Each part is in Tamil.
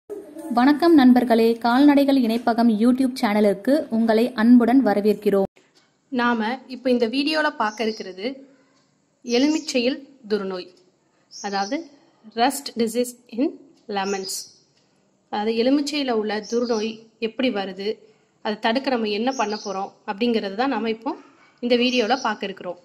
வணக்கம் நண்பர்களே கால்நடைகள் இணைப்பகம் யூடியூப் சேனலுக்கு உங்களை அன்புடன் வரவேற்கிறோம் நாம் இப்போ இந்த வீடியோவில் பார்க்க இருக்கிறது எலுமிச்சையில் துர்நோய் அதாவது ரஸ்ட் டிசீஸ் இன் லெமன்ஸ் அதாவது எலுமிச்சையில் உள்ள துர்நோய் எப்படி வருது அதை தடுக்க நம்ம என்ன பண்ண போகிறோம் அப்படிங்கிறது தான் நம்ம இப்போ இந்த வீடியோவில் பார்க்க இருக்கிறோம்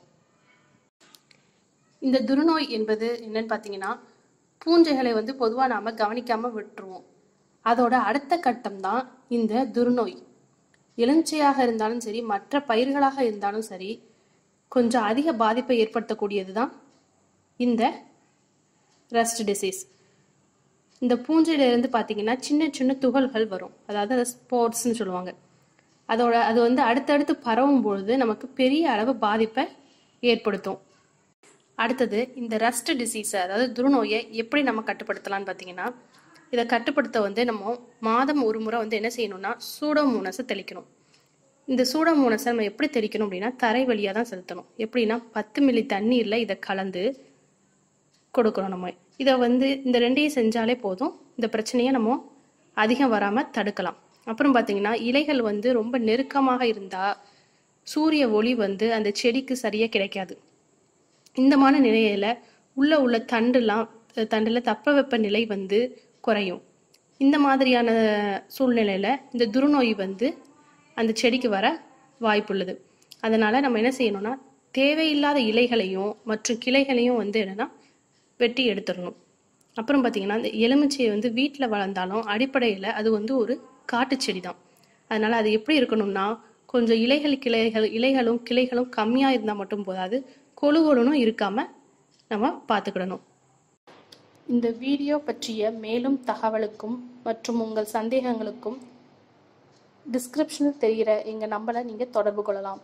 இந்த துர்நோய் என்பது என்னன்னு பார்த்தீங்கன்னா பூஞ்சைகளை வந்து பொதுவாக நாம் கவனிக்காமல் விட்டுருவோம் அதோட அடுத்த கட்டம் தான் இந்த துர்நோய் எலுமிச்சையாக இருந்தாலும் சரி மற்ற பயிர்களாக இருந்தாலும் சரி கொஞ்சம் அதிக பாதிப்பை ஏற்படுத்தக்கூடியது தான் இந்த ரஸ்ட் டிசீஸ் இந்த பூஞ்சையில இருந்து பார்த்தீங்கன்னா சின்ன சின்ன துகள்கள் வரும் அதாவது அதை ஸ்போர்ட்ஸ்னு சொல்லுவாங்க அதோட அது வந்து அடுத்தடுத்து பரவும் பொழுது நமக்கு பெரிய அளவு பாதிப்பை ஏற்படுத்தும் அடுத்தது இந்த ரஸ்ட் டிசீஸை அதாவது துருநோயை எப்படி நம்ம கட்டுப்படுத்தலாம்னு பார்த்தீங்கன்னா இதை கட்டுப்படுத்த வந்து நம்ம மாதம் ஒரு முறை வந்து என்ன செய்யணும்னா சூடோமோனஸை தெளிக்கணும் இந்த சூடோமோனஸை நம்ம எப்படி தெளிக்கணும் அப்படின்னா தரை வழியாக தான் செலுத்தணும் எப்படின்னா பத்து மில்லி தண்ணீரில் இதை கலந்து கொடுக்கணும் நம்ம இதை வந்து இந்த ரெண்டையும் செஞ்சாலே போதும் இந்த பிரச்சனையை நம்ம அதிகம் வராமல் தடுக்கலாம் அப்புறம் பார்த்தீங்கன்னா இலைகள் வந்து ரொம்ப நெருக்கமாக இருந்தால் சூரிய ஒளி வந்து அந்த செடிக்கு சரியாக கிடைக்காது இந்த மாதிரி நிலையில உள்ள உள்ள தண்டுலாம் தண்டுல தட்பவெப்ப நிலை வந்து குறையும் இந்த மாதிரியான சூழ்நிலையில இந்த துருநோய் வந்து அந்த செடிக்கு வர வாய்ப்புள்ளது அதனால நம்ம என்ன செய்யணும்னா தேவையில்லாத இலைகளையும் மற்றும் கிளைகளையும் வந்து என்னன்னா வெட்டி எடுத்துடணும் அப்புறம் பார்த்தீங்கன்னா இந்த எலுமிச்சை வந்து வீட்டில் வளர்ந்தாலும் அடிப்படையில் அது வந்து ஒரு காட்டு செடி தான் அதனால அது எப்படி இருக்கணும்னா கொஞ்சம் இலைகள் கிளைகள் இலைகளும் கிளைகளும் கம்மியாக இருந்தால் மட்டும் போதாது கொழு கொழுனும் இருக்காம நம்ம பார்த்துக்கிடணும் இந்த வீடியோ பற்றிய மேலும் தகவலுக்கும் மற்றும் உங்கள் சந்தேகங்களுக்கும் டிஸ்கிரிப்ஷனில் தெரிகிற எங்கள் நம்பரை நீங்கள் தொடர்பு கொள்ளலாம்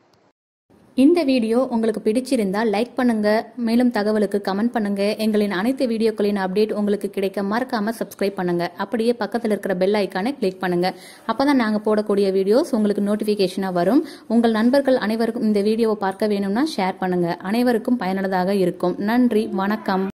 இந்த வீடியோ உங்களுக்கு பிடிச்சிருந்தா லைக் பண்ணுங்க மேலும் தகவலுக்கு கமெண்ட் பண்ணுங்க எங்களின் அனைத்து வீடியோக்களின் அப்டேட் உங்களுக்கு கிடைக்க மறக்காம சப்ஸ்கிரைப் பண்ணுங்க அப்படியே பக்கத்தில் இருக்கிற பெல் ஐக்கானை கிளிக் பண்ணுங்க அப்பதான் நாங்க போடக்கூடிய வீடியோஸ் உங்களுக்கு நோட்டிபிகேஷனா வரும் உங்கள் நண்பர்கள் அனைவருக்கும் இந்த வீடியோவை பார்க்க வேணும்னா ஷேர் பண்ணுங்க அனைவருக்கும் பயனுள்ளதாக இருக்கும் நன்றி வணக்கம்